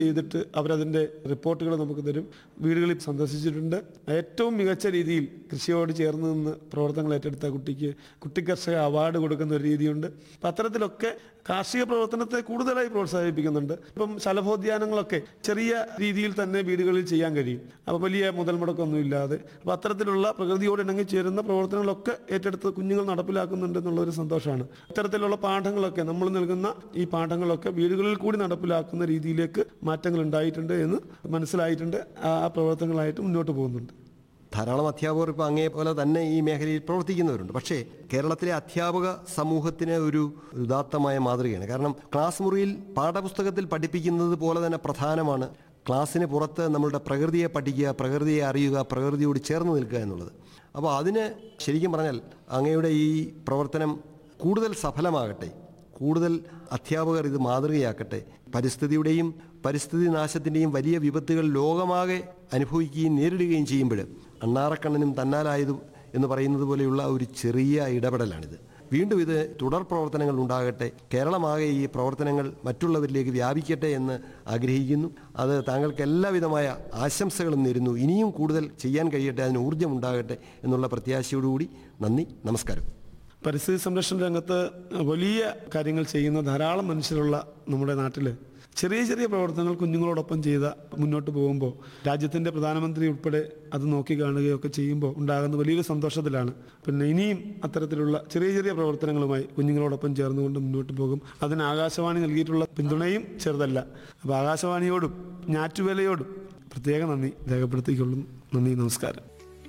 ചെയ്തിട്ട് അവരതിൻ്റെ റിപ്പോർട്ടുകൾ നമുക്ക് തരും വീടുകളിൽ സന്ദർശിച്ചിട്ടുണ്ട് ഏറ്റവും മികച്ച രീതിയിൽ കൃഷിയോട് ചേർന്ന് നിന്ന് പ്രവർത്തനങ്ങൾ ഏറ്റെടുത്ത കുട്ടിക്ക് കുട്ടി കർഷക അവാർഡ് കൊടുക്കുന്ന ഒരു രീതിയുണ്ട് അപ്പം അത്തരത്തിലൊക്കെ കാർഷിക പ്രവർത്തനത്തെ കൂടുതലായി പ്രോത്സാഹിപ്പിക്കുന്നുണ്ട് ഇപ്പം ശലഭോദ്യാനങ്ങളൊക്കെ ചെറിയ രീതിയിൽ തന്നെ വീടുകളിൽ ചെയ്യാൻ കഴിയും അപ്പോൾ വലിയ മുതൽ മുടക്കൊന്നും ഇല്ലാതെ അപ്പോൾ അത്തരത്തിലുള്ള പ്രകൃതിയോട് ഇണങ്ങി ചേരുന്ന പ്രവർത്തനങ്ങളൊക്കെ ഏറ്റെടുത്ത് കുഞ്ഞുങ്ങൾ നടപ്പിലാക്കുന്നുണ്ട് എന്നുള്ളൊരു സന്തോഷമാണ് ഇത്തരത്തിലുള്ള പാഠങ്ങളൊക്കെ നമ്മൾ നൽകുന്ന ഈ പാഠങ്ങളൊക്കെ വീടുകളിൽ കൂടി നടപ്പിലാക്കുന്ന രീതിയിലേക്ക് മാറ്റങ്ങൾ ഉണ്ടായിട്ടുണ്ട് എന്ന് മനസ്സിലായിട്ടുണ്ട് ആ ആ പ്രവർത്തനങ്ങളായിട്ട് മുന്നോട്ട് പോകുന്നുണ്ട് ധാരാളം അധ്യാപകർ ഇപ്പോൾ അങ്ങേ പോലെ തന്നെ ഈ മേഖലയിൽ പ്രവർത്തിക്കുന്നവരുണ്ട് പക്ഷേ കേരളത്തിലെ അധ്യാപക സമൂഹത്തിന് ഒരു ഉദാത്തമായ മാതൃകയാണ് കാരണം ക്ലാസ് മുറിയിൽ പാഠപുസ്തകത്തിൽ പഠിപ്പിക്കുന്നത് പോലെ തന്നെ പ്രധാനമാണ് ക്ലാസ്സിന് പുറത്ത് നമ്മളുടെ പ്രകൃതിയെ പഠിക്കുക പ്രകൃതിയെ അറിയുക പ്രകൃതിയോട് ചേർന്ന് നിൽക്കുക എന്നുള്ളത് അപ്പോൾ അതിന് ശരിക്കും പറഞ്ഞാൽ അങ്ങയുടെ ഈ പ്രവർത്തനം കൂടുതൽ സഫലമാകട്ടെ കൂടുതൽ അധ്യാപകർ ഇത് മാതൃകയാക്കട്ടെ പരിസ്ഥിതിയുടെയും പരിസ്ഥിതി നാശത്തിൻ്റെയും വലിയ വിപത്തുകൾ ലോകമാകെ അനുഭവിക്കുകയും നേരിടുകയും ചെയ്യുമ്പോൾ അണ്ണാറക്കണ്ണനും തന്നാലായത് എന്ന് പറയുന്നത് പോലെയുള്ള ഒരു ചെറിയ ഇടപെടലാണിത് വീണ്ടും ഇത് തുടർ പ്രവർത്തനങ്ങൾ ഉണ്ടാകട്ടെ കേരളമാകെ ഈ പ്രവർത്തനങ്ങൾ മറ്റുള്ളവരിലേക്ക് വ്യാപിക്കട്ടെ എന്ന് ആഗ്രഹിക്കുന്നു അത് താങ്കൾക്ക് എല്ലാവിധമായ ആശംസകളും നേരുന്നു ഇനിയും കൂടുതൽ ചെയ്യാൻ കഴിയട്ടെ അതിന് ഊർജ്ജം ഉണ്ടാകട്ടെ എന്നുള്ള പ്രത്യാശയോടുകൂടി നന്ദി നമസ്കാരം പരിസ്ഥിതി സംരക്ഷണ രംഗത്ത് വലിയ കാര്യങ്ങൾ ചെയ്യുന്ന ധാരാളം മനുഷ്യരുള്ള നമ്മുടെ നാട്ടിൽ ചെറിയ ചെറിയ പ്രവർത്തനങ്ങൾ കുഞ്ഞുങ്ങളോടൊപ്പം ചെയ്ത മുന്നോട്ട് പോകുമ്പോൾ രാജ്യത്തിൻ്റെ പ്രധാനമന്ത്രി ഉൾപ്പെടെ അത് നോക്കി കാണുകയൊക്കെ ചെയ്യുമ്പോൾ ഉണ്ടാകുന്ന വലിയൊരു സന്തോഷത്തിലാണ് പിന്നെ ഇനിയും അത്തരത്തിലുള്ള ചെറിയ ചെറിയ പ്രവർത്തനങ്ങളുമായി കുഞ്ഞുങ്ങളോടൊപ്പം ചേർന്നുകൊണ്ട് മുന്നോട്ട് പോകും അതിന് ആകാശവാണി നൽകിയിട്ടുള്ള പിന്തുണയും ചെറുതല്ല അപ്പോൾ ആകാശവാണിയോടും ഞാറ്റുവേലയോടും പ്രത്യേക നന്ദി രേഖപ്പെടുത്തിക്കൊള്ളും നന്ദി നമസ്കാരം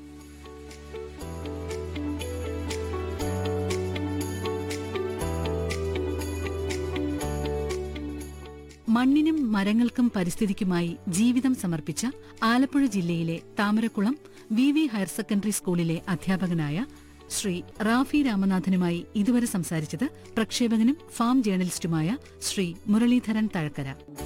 മണ്ണിനും മരങ്ങൾക്കും പരിസ്ഥിതിക്കുമായി ജീവിതം സമർപ്പിച്ച ആലപ്പുഴ ജില്ലയിലെ Thamarakkulam V V higher secondary സ്കൂളിലെ അധ്യാപകനായ ശ്രീ റാഫി രാമനാഥനുമായി ഇതുവരെ സംസാരിച്ചത് പ്രക്ഷേപകനും ഫാം ജേർണലിസ്റ്റുമായ ശ്രീ മുരളീധരൻ തഴക്കര